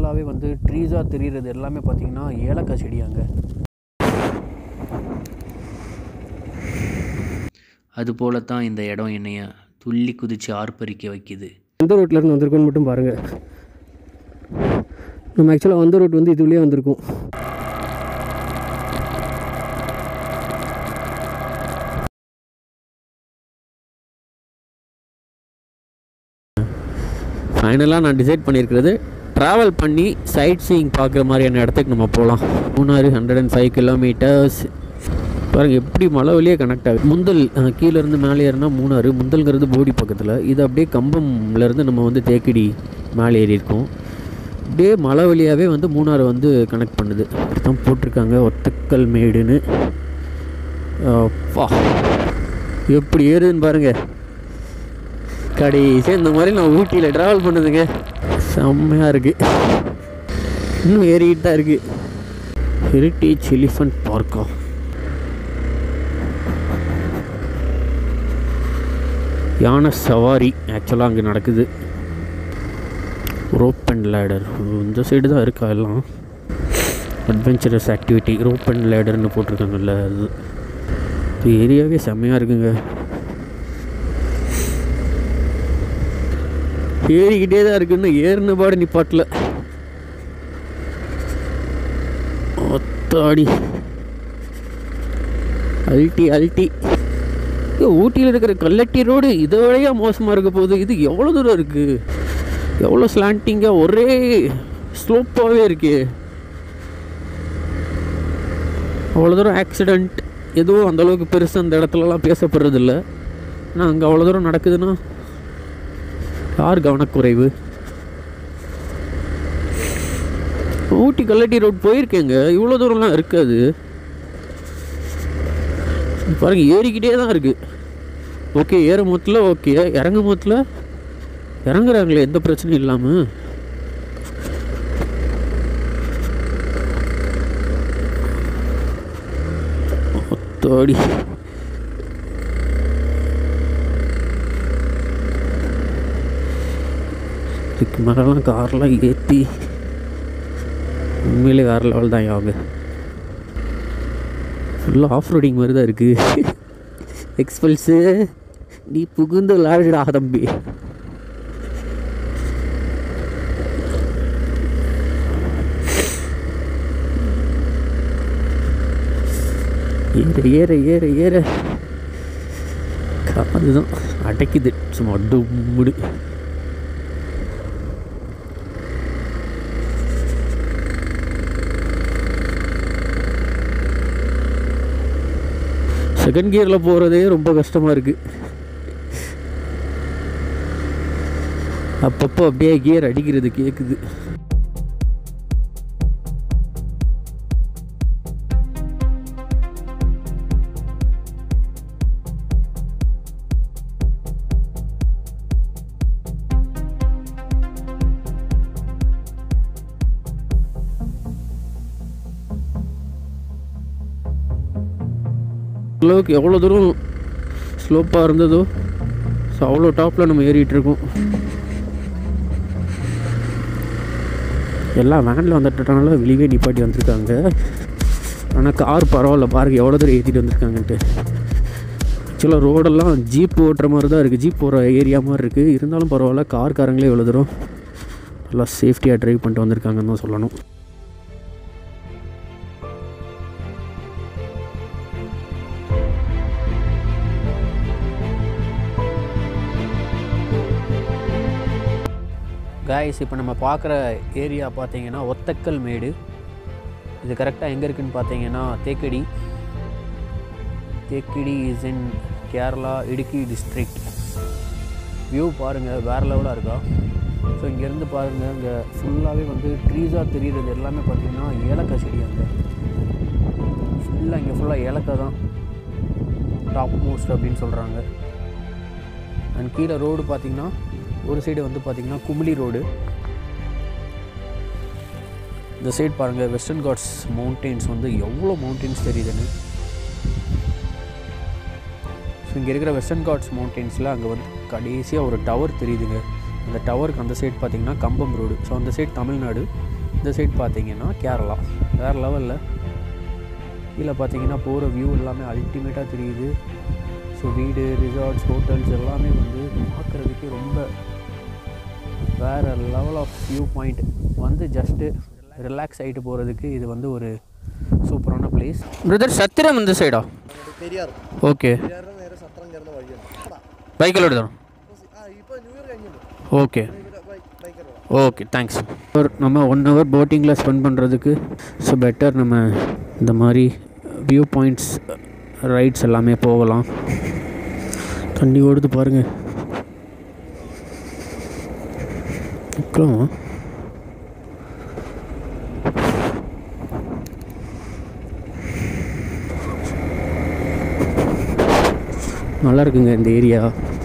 ஃபுல்லாகவே வந்து ட்ரீஸாக தெரிகிறது எல்லாமே பார்த்தீங்கன்னா ஏலக்காய் செடியாங்க அதுபோல தான் இந்த இடம் என்னைய துள்ளி குதித்து ஆர்ப்பரிக்க வைக்குது எந்த ரோட்லேருந்து வந்திருக்கோன்னு மட்டும் பாருங்கள் நம்ம ஆக்சுவலாக வந்த ரோட் வந்து இதுலேயே வந்திருக்கோம் ஃபைனலாக நான் டிசைட் பண்ணியிருக்கிறது ட்ராவல் பண்ணி சைட் சீயிங் பார்க்குற மாதிரியான இடத்துக்கு நம்ம போகலாம் Munnar hundred and five kilometres பாருங்க எப்படி மலை வழியே கனெக்ட் ஆகுது முந்தல் அஹ், கீழ இருந்து மேலே ஏறினா மூணாறு முந்தல்ங்கிறது போடி பக்கத்தில் இது அப்படியே கம்பம்லேருந்து நம்ம வந்து தேக்கடி மேலே ஏறி இருக்கோம் அப்படியே மலை வழியாகவே வந்து மூணாறு வந்து கனெக்ட் பண்ணுது தான் போட்டிருக்காங்க ஒத்தக்கல் மேடுன்னு அப்பா எப்படி ஏறுதுன்னு பாருங்க கடைசியாக இந்த மாதிரி நான் ஊட்டியில் ட்ராவல் பண்ணுதுங்க செம்மையாக இருக்குது இன்னும் ஏறிக்கிட்டு தான் இருக்குது ஹெரிட்டேஜ் எலிஃபண்ட் பார்க்கா யானை சவாரி ஆக்சுவலாக அங்கே நடக்குது ரோப் அண்ட் லேடர் இந்த சைடு தான் இருக்கா எல்லாம் அட்வென்ச்சரஸ் ஆக்டிவிட்டி ரோப் அண்ட் லேடர்னு போட்டிருக்காங்கல்ல அது இப்போ ஏரியாவே செம்மையாக இருக்குங்க ஏறிக்கிட்டே தான் இருக்குன்னு ஏறின பாடு நிப்பாட்டில் ஒத்தாடி அல்ட்டி அல்ட்டி ஐயோ, ஊட்டியில் இருக்கிற கல்லட்டி ரோடு இதை விடையா மோசமாக இருக்க போகுது இது எவ்வளோ தூரம் இருக்குது எவ்வளோ ஸ்லாண்டிங்காக ஒரே ஸ்லோப்பாகவே இருக்கு அவ்வளோ தூரம் ஆக்சிடெண்ட் எதுவும் அந்தளவுக்கு பெருசு அந்த இடத்துலலாம் பேசப்படுறதில்ல ஆனால் அங்கே அவ்வளோ தூரம் நடக்குதுன்னா யார் கவனக்குறைவு ஊட்டி கல்லட்டி ரோட் போயிருக்கேங்க இவ்வளோ தூரம்லாம் இருக்காது பாருங்க ஏறிக்கிட்டே தான் இருக்கு ஓகே ஏறும் போத்தில் ஓகே இறங்கும் போத்தில் இறங்குறாங்களே எந்த பிரச்சனையும் இல்லாமல் ஒத்தோடி இதுக்கு மேலாம் கார்லாம் ஏற்றி உண்மையிலே வேறு லெவல் தான் அவங்க ஃபுல்லாக ஆஃப் ரோடிங் மாதிரி தான் இருக்குது எக்ஸ்பல்ஸு நீ புகுந்து விளாடுடா தம்பி ஏற ஏற ஏற ஏற அதுதான் அடைக்குது சும்மா டும்முடு செகண்ட் கியரில் போகிறதே ரொம்ப கஷ்டமாக இருக்குது அப்பப்போ அப்படியே கியர் அடிக்கிறது கேட்குது அளவுக்கு எவ்வளோ தூரம் ஸ்லோப்பாக இருந்ததோ ஸோ அவ்வளோ டாப்பில் நம்ம ஏறிட்டு இருக்கோம் எல்லாம் வேனில் வந்துட்டனால வெளியே நிப்பாட்டி வந்திருக்காங்க ஆனால் கார் பரவாயில்ல பாருங்க எவ்வளோ தூரம் ஏற்றிட்டு வந்திருக்காங்கன்ட்டு ஆக்சுவலாக ரோடெல்லாம் ஜீப் ஓட்டுற மாதிரி தான் இருக்குது ஜீப் போகிற ஏரியா மாதிரி இருக்குது இருந்தாலும் பரவாயில்ல கார்காரங்களே எவ்வளோ தூரம் நல்லா சேஃப்டியாக ட்ரைவ் பண்ணிட்டு வந்திருக்காங்கன்னு தான் சொல்லணும் காய்ஸ் இப்போ நம்ம பார்க்குற ஏரியா பார்த்தீங்கன்னா ஒத்தக்கல் மேடு இது கரெக்டாக எங்கே இருக்குன்னு பார்த்தீங்கன்னா Thekkady Thekkady is in Kerala Idukki district view பாருங்கள் வேறு லெவலாக இருக்கா ஸோ இங்கேருந்து பாருங்கள் இங்கே ஃபுல்லாகவே வந்து ட்ரீஸாக தெரியுறது எல்லாமே பார்த்தீங்கன்னா ஏலக்காய் செடி அங்கே ஃபுல்லாக இங்கே ஃபுல்லாக ஏலக்காய் தான் டாப் மோஸ்ட் அப்படின்னு சொல்கிறாங்க அண்ட் கீழே ரோடு பார்த்தீங்கன்னா ஒரு சைடு வந்து பார்த்தீங்கன்னா குமிளி ரோடு இந்த சைடு பாருங்கள் வெஸ்டர்ன் காட்ஸ் மவுண்டெயின்ஸ் வந்து எவ்வளோ மவுண்டெயின்ஸ் தெரியுதுன்னு ஸோ இங்கே இருக்கிற வெஸ்டர்ன் காட்ஸ் மவுண்டெயின்ஸில் அங்கே வந்து கடைசியாக ஒரு டவர் தெரியுதுங்க அந்த டவருக்கு அந்த சைடு பார்த்தீங்கன்னா கம்பம் ரோடு ஸோ அந்த சைடு தமிழ்நாடு இந்த சைடு பார்த்தீங்கன்னா கேரளா வேறு லெவலில் கீழே பார்த்தீங்கன்னா போகிற வியூ எல்லாமே அல்டிமேட்டாக தெரியுது ஸோ வீடு ரிசார்ட்ஸ் ஹோட்டல்ஸ் எல்லாமே வந்து பார்க்குறதுக்கு ரொம்ப வேறு லெவல் ஆஃப் வியூ பாயிண்ட் வந்து ஜஸ்ட்டு ரிலாக்ஸ் ஆகிட்டு போகிறதுக்கு இது வந்து ஒரு സൂപ്പറാണ് പ്ലേസ് ബ്രദർ സത്രം എന്ത് സൈഡാ പെരിയാർ ഓക്കെ പെരിയാറിന് നേരെ സത്രം കയറുന്ന വഴിയാണ് ബൈക്കിൽ എടുത്തണം ആ ഇപ്പൊ ന്യൂ ഇയർ കഴിഞ്ഞല്ലോ ஓகே ഇവിടെ ബൈക്കർ ஓகே தேங்க்ஸ் நம்ம ஒன் ஹவர் போட்டிங்கில் ஸ்பெண்ட் பண்ணுறதுக்கு ஸோ பெட்டர் நம்ம இந்த மாதிரி வியூ பாயிண்ட்ஸ் ரைட்ஸ் எல்லாமே போகலாம் தண்ணி ஓடுது பாருங்கள் நிற்கலாமா நல்லா இருக்குங்க இந்த ஏரியா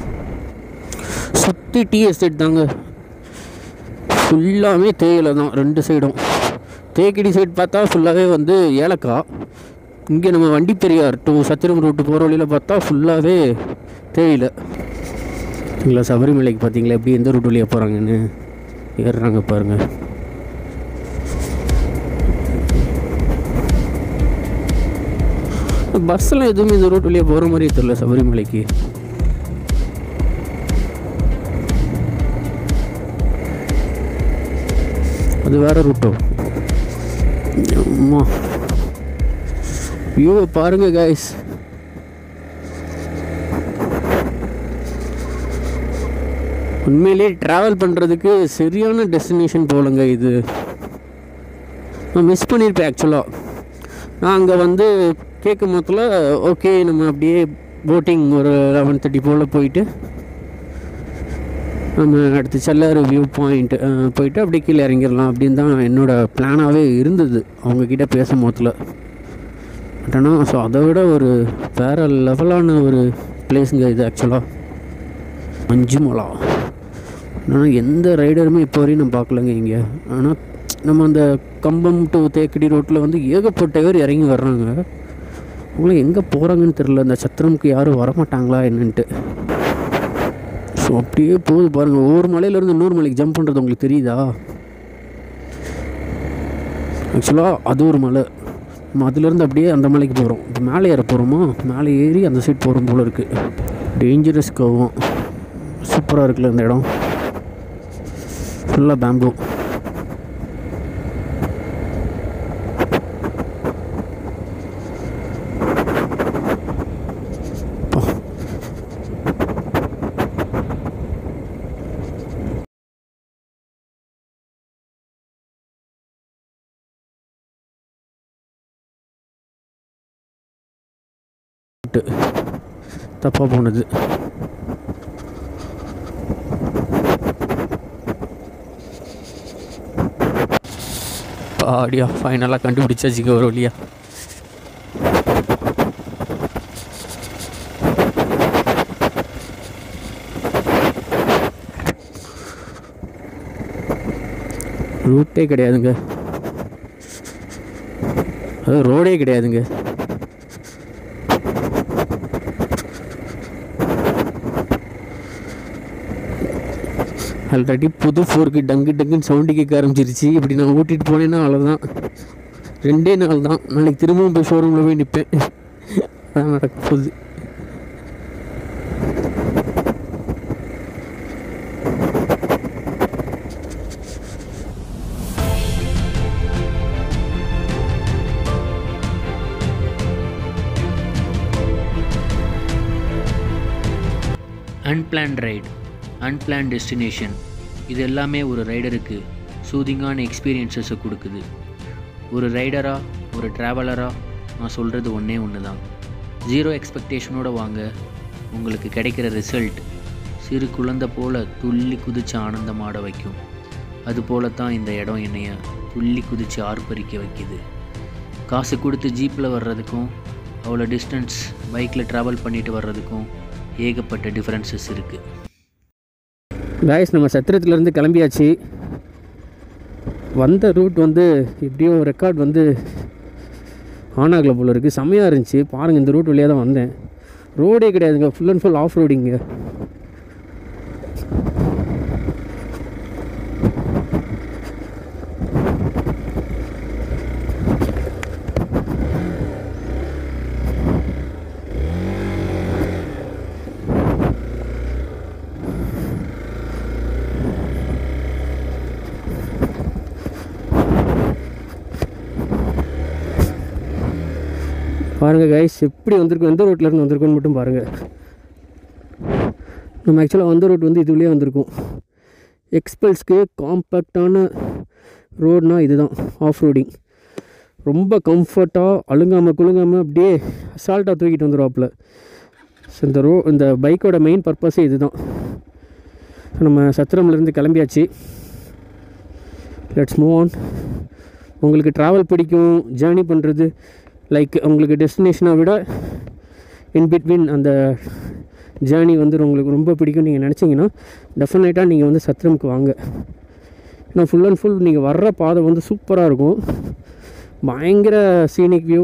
சுற்றி டீ எஸ்டேட் தாங்க ஃபுல்லாமே தேயிலை தான் ரெண்டு சைடும் தேக்கடி சைடு பார்த்தா ஃபுல்லாகவே வந்து ஏலக்காய் இங்கே நம்ம வண்டி பெரியார் டு சத்திரம் ரோட்டு போகிற வழியில் பார்த்தா ஃபுல்லாகவே தேயிலை இல்லை சபரிமலைக்கு பார்த்தீங்களா எப்படி எந்த ரூட் வழியாக போகிறாங்கன்னு ஏறுறாங்க பாருங்கள் பஸ்ஸில் எதுவுமே இந்த ரூட் வழியாக போகிற மாதிரியே தெரியல சபரிமலைக்கு அது வேறு ரூட்டோ அம்மா வியூவை பாருங்க கைஸ் உண்மையிலே ட்ராவல் பண்ணுறதுக்கு சரியான டெஸ்டினேஷன் போலங்க இது நான் மிஸ் பண்ணியிருப்பேன் ஆக்சுவலாக நான் அங்கே வந்து கேட்கும் போதில் ஓகே நம்ம அப்படியே போட்டிங் ஒரு லெவன் தேர்ட்டி போல் போயிட்டு நம்ம அடுத்து செல்லாறு வியூ பாயிண்ட் போயிட்டு அப்படியே கீழே இறங்கிடலாம் அப்படின்னு தான் என்னோடய பிளானாகவே இருந்தது அவங்கக்கிட்ட பேசும் போதில் பட் ஆனால் ஸோ அதை விட ஒரு வேறு லெவலான ஒரு பிளேஸுங்க இது ஆக்சுவலாக மஞ்சுமலா ஆனால் எந்த ரைடருமே இப்போ வரையும் நான் பார்க்கலங்க இங்கே ஆனால் நம்ம அந்த கம்பம் டு தேக்கடி ரோட்டில் வந்து ஏகப்பட்ட பேர் இறங்கி வர்றாங்க அவங்களும் எங்கே போகிறாங்கன்னு தெரில அந்த சத்திரமுக்கு யாரும் வரமாட்டாங்களா என்னன்ட்டு ஸோ அப்படியே போகுது பாருங்கள் ஒவ்வொரு மலையிலேருந்து இன்னொரு மலைக்கு ஜம்ப் பண்ணுறது உங்களுக்கு தெரியுதா ஆக்சுவலாக அது ஒரு மலை நம்ம அதுலேருந்து அப்படியே அந்த மலைக்கு போகிறோம் இப்போ மேலே ஏற போகிறோமா மேலே ஏறி அந்த சைட் போகிறோம் போல் இருக்குது டேஞ்சரஸ் கவும் சூப்பராக இருக்குல்ல இந்த இடம் ஃபுல்லாக பேம்பு தப்பாக போனது பாடியா ஃபைனலாக கண்டுபிடிச்சாச்சுக்க ஒரு வழியா ரூட்டே கிடையாதுங்க அது ரோடே கிடையாதுங்க ஆல்ரெடி புது ஃபோருக்கு டங்கு டங்குன்னு சவுண்டு கேட்க ஆரம்பிச்சிருச்சு இப்படி நான் ஓட்டிகிட்டு போனேன்னா அவ்வளோதான் ரெண்டே நாள் தான் நாளைக்கு திரும்பவும் போய் ஷோரூமில் போய் நிற்பேன் அதான் நடக்க போகுது அன்பிளான்ட் ரைடு அன்பிளான் டெஸ்டினேஷன் இது எல்லாமே ஒரு ரைடருக்கு சூதிங்கான எக்ஸ்பீரியன்ஸஸை கொடுக்குது ஒரு ரைடராக ஒரு ட்ராவலராக நான் சொல்கிறது ஒன்றே ஒன்று தான் ஜீரோ எக்ஸ்பெக்டேஷனோட வாங்க உங்களுக்கு கிடைக்கிற ரிசல்ட் சிறு குழந்தை போல் துள்ளி குதித்து ஆனந்தமாட வைக்கும் அதுபோல தான் இந்த இடம் என்னைய துள்ளி குதித்து ஆர்ப்பரிக்க வைக்குது காசு கொடுத்து ஜீப்பில் வர்றதுக்கும் அவ்வளோ டிஸ்டன்ஸ் பைக்கில் ட்ராவல் பண்ணிட்டு வர்றதுக்கும் ஏகப்பட்ட டிஃப்ரென்சஸ் இருக்குது காய்ஸ் நம்ம சத்திரத்துலேருந்து கிளம்பியாச்சு வந்த ரூட் வந்து எப்படியோ ரெக்கார்ட் வந்து ஆன் ஆகல போல இருக்குது செம்மையாக இருந்துச்சு பாருங்கள் இந்த ரூட் வழியாக தான் வந்தேன் ரோடே கிடையாதுங்க ஃபுல் அண்ட் ஃபுல் ஆஃப் ரோடிங்க பாருங்கள் கைஸ் எப்படி வந்திருக்கோம் எந்த ரோட்லேருந்து வந்திருக்கோன்னு மட்டும் பாருங்கள் நம்ம ஆக்சுவலாக வந்த ரோட் வந்து இதுலேயே வந்திருக்கோம் எக்ஸ்பல்ஸ்க்கு காம்பேக்டான ரோடுனா இதுதான் ஆஃப் ரோடிங் ரொம்ப கம்ஃபர்ட்டாக அழுங்காமல் குலுங்காமல் அப்படியே அசால்ட்டாக தூக்கிட்டு வந்துடுவாப்புல ஸோ இந்த ரோ இந்த பைக்கோட மெயின் பர்பஸே இதுதான் நம்ம சத்திரம்லேருந்து கிளம்பியாச்சு லெட்ஸ் மூவ் ஆன் உங்களுக்கு ட்ராவல் பிடிக்கும் ஜேர்னி பண்ணுறது லைக் உங்களுக்கு டெஸ்டினேஷனை விட இன் பிட்வீன் அந்த ஜேர்னி வந்து உங்களுக்கு ரொம்ப பிடிக்கும் நீங்கள் நினச்சிங்கன்னா டெஃபினட்டாக நீங்கள் வந்து சத்திரமுக்கு வாங்க ஏன்னா ஃபுல் அண்ட் ஃபுல் நீங்கள் வர்ற பாதை வந்து சூப்பராக இருக்கும் பயங்கர சீனிக் வியூ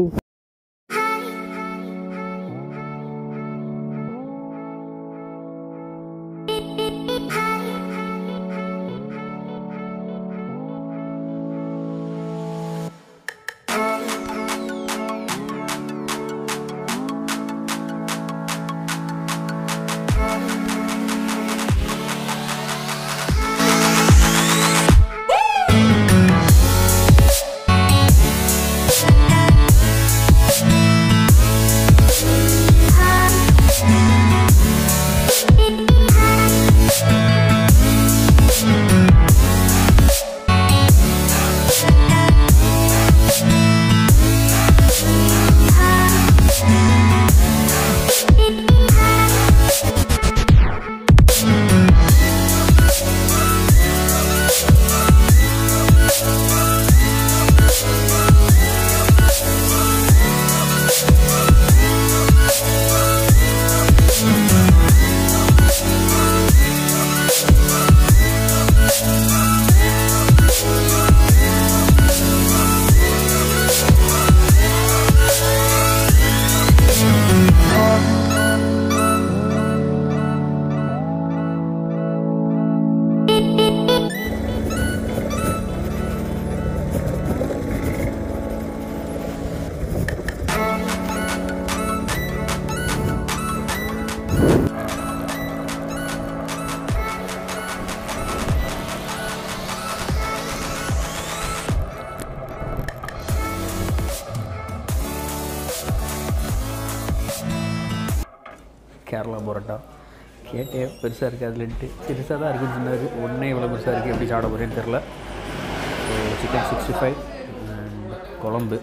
கேரளா பரோட்டா கேட்டேன் பெருசாக இருக்குது அதுலன்ட்டு பெருசாக தான் இருக்குன்னு சொன்னார் ஒன்றே இவ்வளோ பெருசாக இருக்குது எப்படி சாப்பிட போகிறேன்னு தெரில so chicken sixty five and குழம்பு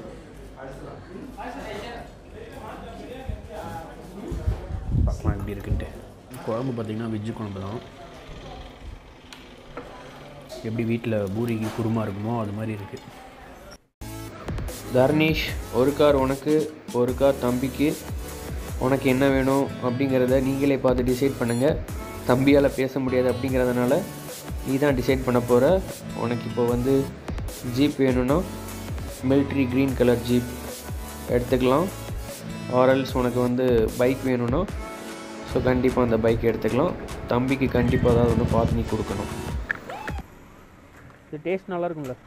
பார்க்கலாம் எப்படி இருக்குன்ட்டு குழம்பு பார்த்திங்கன்னா வெஜ்ஜு குழம்பு தான் எப்படி வீட்டில் பூரிக்கு குருமா இருக்குமோ அது மாதிரி இருக்குது தர்ணீஷ் ஒரு கார் உனக்கு ஒரு கார் தம்பிக்கு உனக்கு என்ன வேணும் அப்படிங்கிறத நீங்களே பார்த்து டிசைட் பண்ணுங்கள் தம்பியால் பேச முடியாது அப்படிங்கிறதுனால நீ தான் டிசைட் பண்ண போகிற உனக்கு இப்போ வந்து ஜீப் வேணும்னா மிலிட்ரி க்ரீன் கலர் ஜீப் எடுத்துக்கலாம் ஆர்எல்ஸ் உனக்கு வந்து பைக் வேணும்னா ஸோ கண்டிப்பாக அந்த பைக் எடுத்துக்கலாம் தம்பிக்கு கண்டிப்பாக ஏதாவது ஒன்று பார்த்து நீ கொடுக்கணும் இது டேஸ்ட் நல்லா இருக்கும்ல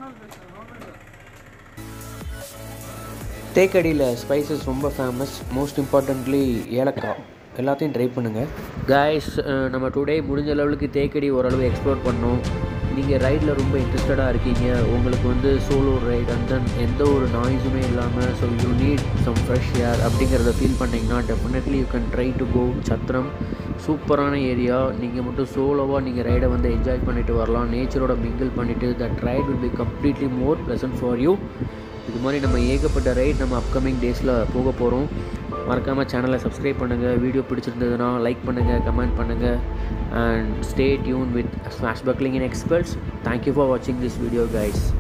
தேக்கடியில் ஸ்பைசஸ் ரொம்ப ஃபேமஸ் மோஸ்ட் இம்பார்ட்டன்ட்லி ஏலக்காய் எல்லாத்தையும் ட்ரை பண்ணுங்கள் காய்ஸ் நம்ம டுடே முடிஞ்ச லெவலுக்கு தேக்கடி ஓரளவு எக்ஸ்ப்ளோர் பண்ணோம் நீங்கள் ரைடில் ரொம்ப இன்ட்ரெஸ்டடாக இருக்கீங்க உங்களுக்கு வந்து சோலோ ரைட் அண்ட் தென் எந்த ஒரு நாய்ஸுமே இல்லாமல் so you need some fresh air அப்படிங்கிறத ஃபீல் பண்ணிங்கன்னா definitely you can try to go Sathram சூப்பரான ஏரியா நீங்கள் மட்டும் சோலோவாக நீங்கள் ரைடை வந்து என்ஜாய் பண்ணிட்டு வரலாம் நேச்சரோட மிங்கிள் பண்ணிவிட்டு that ride will be completely more pleasant for you இது மாதிரி நம்ம ஏகப்பட்ட ரைட் நம்ம அப்கமிங் டேஸில் போக போகிறோம் மறக்காமல் சேனலை சப்ஸ்கிரைப் பண்ணுங்கள் வீடியோ பிடிச்சிருந்ததுன்னா லைக் பண்ணுங்கள் கமெண்ட் பண்ணுங்கள் and stay tune with smash buckling in experts thank you for வாட்சிங் திஸ் வீடியோ கைஸ்